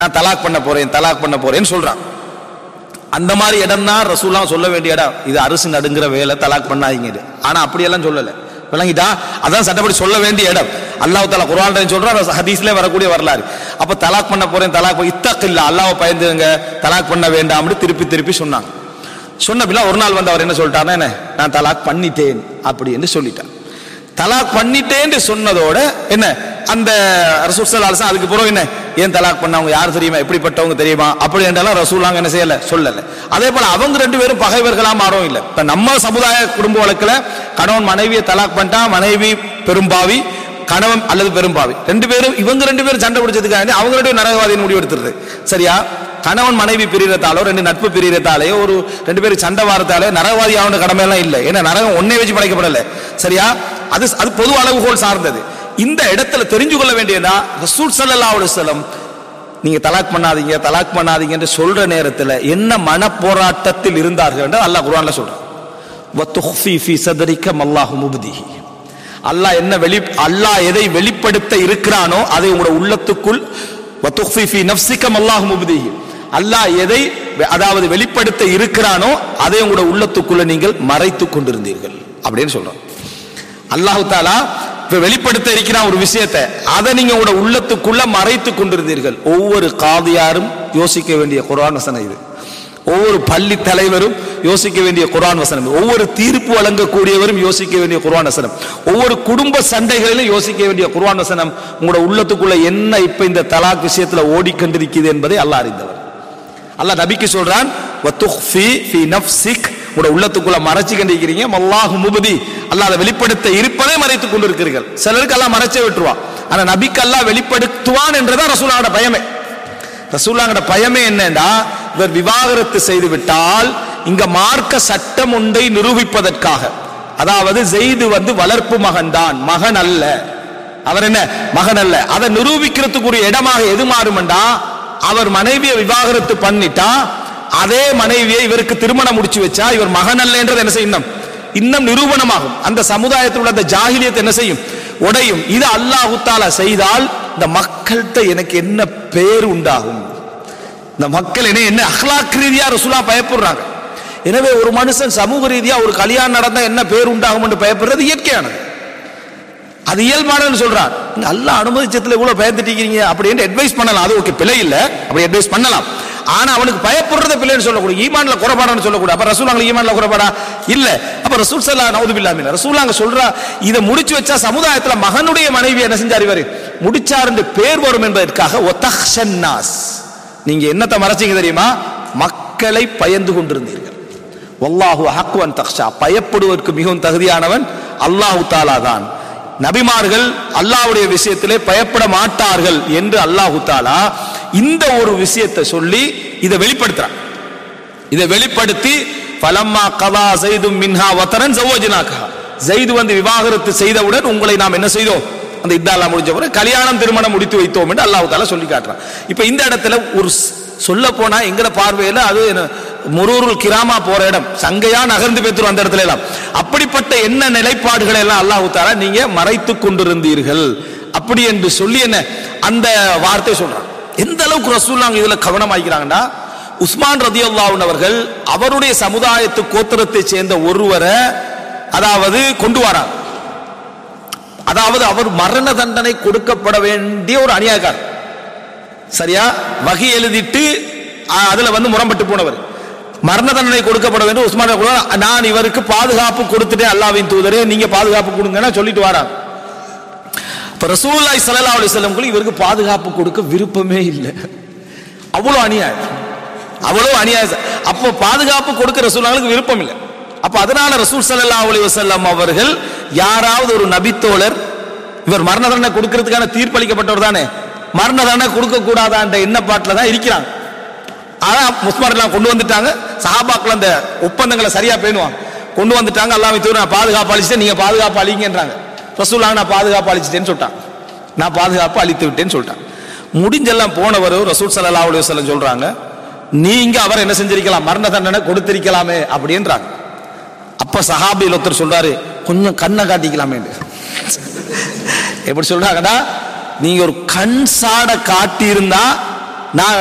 நான் தலாக் பண்ண போறேன் தலாக் பண்ண போறேன்னு சொல்றான் அந்த மாதிரி இடம் தான் ரசூலாம் சொல்ல வேண்டிய இடம் இது அரசு நடுங்கிற வேலை தலாக் பண்ணாதீங்க இது ஆனா அப்படியெல்லாம் சொல்லல விளங்கிட்டா அதான் சட்டப்படி சொல்ல வேண்டிய இடம் அல்லாஹ் தாலா குர்ஆன் சொல்றான் ஹதீஸ்ல வரக்கூடிய வரலாறு அப்ப தலாக் பண்ண போறேன் தலாக் இத்தக் இல்ல அல்லாஹ்வை பயந்துங்க தலாக் பண்ண வேண்டாம்னு திருப்பி திருப்பி சொன்னாங்க சொன்ன பிள்ளை ஒரு நாள் வந்து அவர் என்ன சொல்லிட்டாருன்னா என்ன நான் தலாக் பண்ணிட்டேன் அப்படின்னு சொல்லிட்டார் தலாக் பண்ணிட்டேன்னு சொன்னதோட என்ன அந்த ரசூல் ஸல்லல்லாஹு அலைஹி வஸல்லம் அதுக்கு பிறகு என்ன ஏன் தலாக் பண்ணவங்க யார் தெரியுமா எப்படிப்பட்டவங்க தெரியுமா அப்படி என்றாலும் ரசூலாங்க என்ன செய்யல சொல்லல அதே போல அவங்க ரெண்டு பேரும் பகைவர்களா மாறவும் இல்லை இப்ப நம்ம சமுதாய குடும்ப வழக்குல கணவன் மனைவியை தலாக் பண்ணிட்டா மனைவி பெரும்பாவி கணவன் அல்லது பெரும்பாவி ரெண்டு பேரும் இவங்க ரெண்டு பேரும் சண்டை பிடிச்சதுக்காக அவங்க ரெண்டு பேரும் நரகவாதியின் முடிவு எடுத்துருது சரியா கணவன் மனைவி பிரியறதாலோ ரெண்டு நட்பு பிரியறதாலேயோ ஒரு ரெண்டு பேரும் சண்டை வாரத்தாலே நரகவாதி ஆகணும் கடமை எல்லாம் இல்லை ஏன்னா நரகம் ஒன்னே வச்சு படைக்கப்படல சரியா அது அது பொது அளவுகோல் சார்ந்தது இந்த இடத்துல தெரிஞ்சு கொள்ள வேண்டியதா ரசூல் ஸல்லல்லாஹு அலைஹி வஸல்லம் நீங்க தலாக் பண்ணாதீங்க தலாக் பண்ணாதீங்க என்று சொல்ற நேரத்துல என்ன மன போராட்டத்தில் இருந்தார்கள் என்று அல்லாஹ் குர்ஆன்ல சொல்றான் வத்துஃபி ஃபீ சதரிக்க மல்லாஹு முப்திஹி அல்லாஹ் என்ன வெளி அல்லாஹ் எதை வெளிப்படுத்த இருக்கிறானோ அதை உங்களோட உள்ளத்துக்குள் வத்துஃபி ஃபீ நஃப்ஸிக மல்லாஹு முப்திஹி அல்லாஹ் எதை அதாவது வெளிப்படுத்த இருக்கிறானோ அதை உங்களோட உள்ளத்துக்குள்ள நீங்கள் மறைத்துக் கொண்டிருந்தீர்கள் அப்படின்னு சொல்றோம் அல்லாஹு தாலா இப்ப வெளிப்படுத்த இருக்கிறான் ஒரு விஷயத்தை அதை நீங்க உங்களோட உள்ளத்துக்குள்ள மறைத்துக் கொண்டிருந்தீர்கள் ஒவ்வொரு காதியாரும் யோசிக்க வேண்டிய குர்ஆன் வசனம் இது ஒவ்வொரு பள்ளி தலைவரும் யோசிக்க வேண்டிய குர்ஆன் வசனம் ஒவ்வொரு தீர்ப்பு வழங்கக்கூடியவரும் யோசிக்க வேண்டிய குர்ஆன் வசனம் ஒவ்வொரு குடும்ப சண்டைகளிலும் யோசிக்க வேண்டிய குர்ஆன் வசனம் உங்களோட உள்ளத்துக்குள்ள என்ன இப்ப இந்த தலாக் விஷயத்துல ஓடிக்கொண்டிருக்குது என்பதை அல்லாஹ் அறிந்தவர் அல்லாஹ் நபிக்கு சொல்றான் வத்துஃபி ஃபி நஃப்ஸிக் உங்களோட உள்ளத்துக்குள்ள மறைச்சு கண்டிருக்கிறீங்க மல்லாஹு முபதி அல்லாஹ் அதை வெளிப்படுத்த இருப்பதை மறைத்துக் கொண்டிருக்கிறீர்கள் சிலருக்கு அல்லாஹ் மறைச்சே விட்டுருவான் ஆனா நபிக்கு அல்லாஹ் வெளிப்படுத்துவான் என்றுதான் ரசூலாவோட பயமே ரசூலாங்கட பயமே என்னன்னா இவர் விவாகரத்து செய்து விட்டால் இங்க மார்க்க சட்டம் ஒன்றை நிரூபிப்பதற்காக அதாவது செய்து வந்து வளர்ப்பு மகன்தான் மகன் அல்ல அவர் என்ன மகன் அல்ல அதை நிரூபிக்கிறதுக்குரிய இடமாக எது மாறுமெண்டா அவர் மனைவியை விவாகரத்து பண்ணிட்டா அதே மனைவியை இவருக்கு திருமணம் முடிச்சு வச்சா இவர் மகன் அல்ல என்றது என்ன செய்யும் இன்னும் நிரூபணமாகும் அந்த சமுதாயத்தில் உள்ள அந்த ஜாகிலியத்தை என்ன செய்யும் உடையும் இது அல்லாஹு தாலா செய்தால் இந்த மக்கள்கிட்ட எனக்கு என்ன பேர் உண்டாகும் இந்த மக்கள் என்ன என்ன அஹ்லாக் ரீதியா ரசூலா பயப்படுறாங்க எனவே ஒரு மனுஷன் சமூக ரீதியா ஒரு கல்யாணம் நடந்தா என்ன பேர் உண்டாகும் என்று பயப்படுறது இயற்கையானது அது இயல்பானன்னு சொல்றான் நீங்க அல்லாஹ் அனுமதிச்சத்துல இவ்வளவு பயந்துட்டீங்க அப்படின்னு அட்வைஸ் பண்ணலாம் அது ஓகே பிழை இல்ல அப்படி அட்வைஸ் பண்ணலாம் ஆனா அவனுக்கு பயப்படுறத பிள்ளைன்னு சொல்லக்கூடாது ஈமான்ல குறைபாடான்னு சொல்லக்கூடாது அப்ப ரசூல் ஈமான்ல குறைபாடா இல்ல அப்ப ரசூல் சல்லா நவுது பில்லாமின் ரசூல் அங்க சொல்றா இதை முடிச்சு வச்சா சமுதாயத்துல மகனுடைய மனைவி என்ன செஞ்சார் இவரு முடிச்சாருன்னு பேர் வரும் என்பதற்காக ஒத்தஹ்ஷன்னாஸ் நீங்க என்னத்தை மறைச்சீங்க தெரியுமா மக்களை பயந்து கொண்டிருந்தீர்கள் வல்லாஹு ஹக்குவன் தக்ஷா பயப்படுவதற்கு மிகவும் தகுதியானவன் அல்லாஹு தாலா தான் நபிமார்கள் அல்லாஹ்வுடைய விஷயத்திலே பயப்பட மாட்டார்கள் என்று அல்லாஹு தாலா இந்த ஒரு விஷயத்தை சொல்லி இதை வெளிப்படுத்துறான் இதை வெளிப்படுத்தி பலம்மா கதா செய்தும் மின்ஹா வத்தரன் சவோஜினாக்கா ஜெய்து வந்து விவாகரத்து செய்தவுடன் உங்களை நாம் என்ன செய்தோம் அந்த இத்தாலாம் முடிஞ்ச பிறகு கல்யாணம் திருமணம் முடித்து வைத்தோம் என்று அல்லாஹ் தாலா சொல்லி காட்டுறான் இப்ப இந்த இடத்துல ஒரு சொல்ல போனா எங்கட பார்வையில அது என்ன, முரூருல் கிராமா போற இடம் சங்கையா நகர்ந்து பேத்துரும் அந்த இடத்துல எல்லாம் அப்படிப்பட்ட என்ன நிலைப்பாடுகளை எல்லாம் அல்லாஹ் தாலா நீங்க மறைத்து கொண்டிருந்தீர்கள் அப்படி என்று சொல்லி என்ன அந்த வார்த்தை சொல்றான் எந்த அளவுக்கு ரசூல்லாங்க இதுல கவனமாக்கிறாங்கன்னா உஸ்மான் ரதியுல்லாஹன் அவர்கள் அவருடைய சமுதாயத்து கோத்திரத்தை சேர்ந்த ஒருவரை அதாவது கொண்டு வராங்க அதாவது அவர் மரண தண்டனை கொடுக்கப்பட வேண்டிய ஒரு அநியாயக்காரர் சரியா வகை எழுதிட்டு ஆ, அதுல வந்து முரம்பட்டு போனவர் மரண தண்டனை கொடுக்கப்பட வேண்டும் உஸ்மான் ரலியல்லாஹு அன்ஹு, நான் இவருக்கு பாதுகாப்பு கொடுத்துட்டேன் அல்லாவின் தூதரே நீங்க பாதுகாப்பு கொடுங்கன்னா சொல்லிட்டு வராங்க இப்ப ரசூலுல்லாஹி ஸல்லல்லாஹு அலைஹி வஸல்லம் இவருக்கு பாதுகாப்பு கொடுக்க விருப்பமே இல்லை அவ்வளவு அநியாயம் அவ்வளவு அநியாயம் அப்போ பாதுகாப்பு கொடுக்க ரசூலுல்லாஹ்வுக்கு விருப்பம் இல்லை அப்ப அதனால ரசூல் ஸல்லல்லாஹு அலைஹி வஸல்லம் அவர்கள் யாராவது ஒரு நபித்தோழர் இவர் மரண தண்டனை கொடுக்கிறதுக்கான தீர்ப்பளிக்கப்பட்டவர் தானே மரண தண்டனை கொடுக்க கூடாதான்ற எண்ணப்பாட்டில் தான் இருக்கிறாங்க ஆனா முஸ்மார் எல்லாம் கொண்டு வந்துட்டாங்க சஹாபாக்கள் அந்த ஒப்பந்தங்களை சரியா பேணுவாங்க கொண்டு வந்துட்டாங்க அல்லாஹ் தூர நான் பாதுகாப்பு அளிச்சிட்டேன் நீங்க பாதுகாப்பு அளிங்கன்றாங்க ரசூலாங்க நான் பாதுகாப்பு அளிச்சிட்டேன்னு சொல்லிட்டான் நான் பாதுகாப்பு அளித்து விட்டேன்னு சொல்லிட்டான் முடிஞ்செல்லாம் போனவர் ரசூல் ஸல்லல்லாஹு அலைஹி வஸல்லம் சொல்றாங்க நீங்க அவர் என்ன செஞ்சிருக்கலாம் மரண தண்டனை கொடுத்திருக்கலாமே அப்படின்றாங்க அப்ப சஹாபியில் ஒருத்தர் சொல்றாரு கொஞ்சம் கண்ணை காட்டிக்கலாமே எப்படி சொல்றாங்கடா நீங்க ஒரு கண் சாட காட்டி இருந்தா நான்